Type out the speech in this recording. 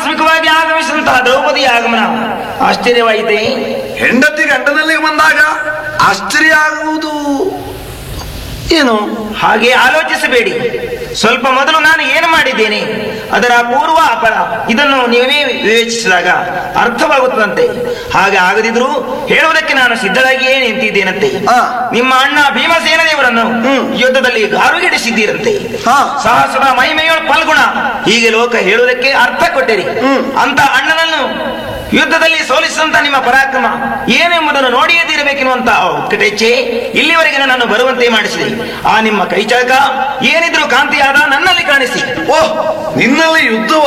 ಆಕಸ್ಮಿಕವಾಗಿ ಆಗಮಿಸಿದಂತಹ ದ್ರೌಪದಿ ಆಗಮನ ಆಶ್ಚರ್ಯವಾಯಿತೆ ಹೆಂಡತಿ ಗಂಡನಲ್ಲಿಗೆ ಬಂದಾಗ ಆಶ್ಚರ್ಯ ಆಗುವುದು ಏನು ಹಾಗೆ ಆಲೋಚಿಸಬೇಡಿ ಸ್ವಲ್ಪ ಮೊದಲು ನಾನು ಏನು ಮಾಡಿದ್ದೇನೆ ಅದರ ಪೂರ್ವ ಅಪರ ಇದನ್ನು ನೀವೇ ವಿವೇಚಿಸಿದಾಗ ಅರ್ಥವಾಗುತ್ತದಂತೆ ಹಾಗೆ ಆಗದಿದ್ರೂ ಹೇಳುವುದಕ್ಕೆ ನಾನು ಸಿದ್ಧರಾಗಿಯೇ ನಿಂತಿದ್ದೇನಂತೆ ಹಾ. ನಿಮ್ಮ ಅಣ್ಣ ಭೀಮಸೇನ ದೇವರನ್ನು ಯುದ್ಧದಲ್ಲಿ ಗಾರುಗೆಡಿಸಿದ್ದೀರಂತೆ ಹಾ. ಸಾಹಸದ ಮೈಮೆಯೊಳ ಫಲ್ಗುಣ ಹೀಗೆ ಲೋಕ ಹೇಳುವುದಕ್ಕೆ ಅರ್ಥ ಕೊಟ್ಟಿರಿ ಅಂತ ಅಣ್ಣನನ್ನು ಯುದ್ಧದಲ್ಲಿ ಸೋಲಿಸಿದಂತ ನಿಮ್ಮ ಪರಾಕ್ರಮ ಏನೆಂಬುದನ್ನು ನೋಡಿಯೇ ತೀರಬೇಕೆನ್ನುವಂತ ಉತ್ಕಟೆಚ್ಚೆ ಇಲ್ಲಿವರೆಗೆ ನನ್ನನ್ನು ಬರುವಂತೆ ಮಾಡಿಸಿದೆ ಆ ನಿಮ್ಮ ಕೈಚಳಕ ಏನಿದ್ರು ಕಾಂತಿಯಾದ ನನ್ನಲ್ಲಿ ಕಾಣಿಸಿ ಓಹ್ ನಿನ್ನಲ್ಲಿ ಯುದ್ಧವ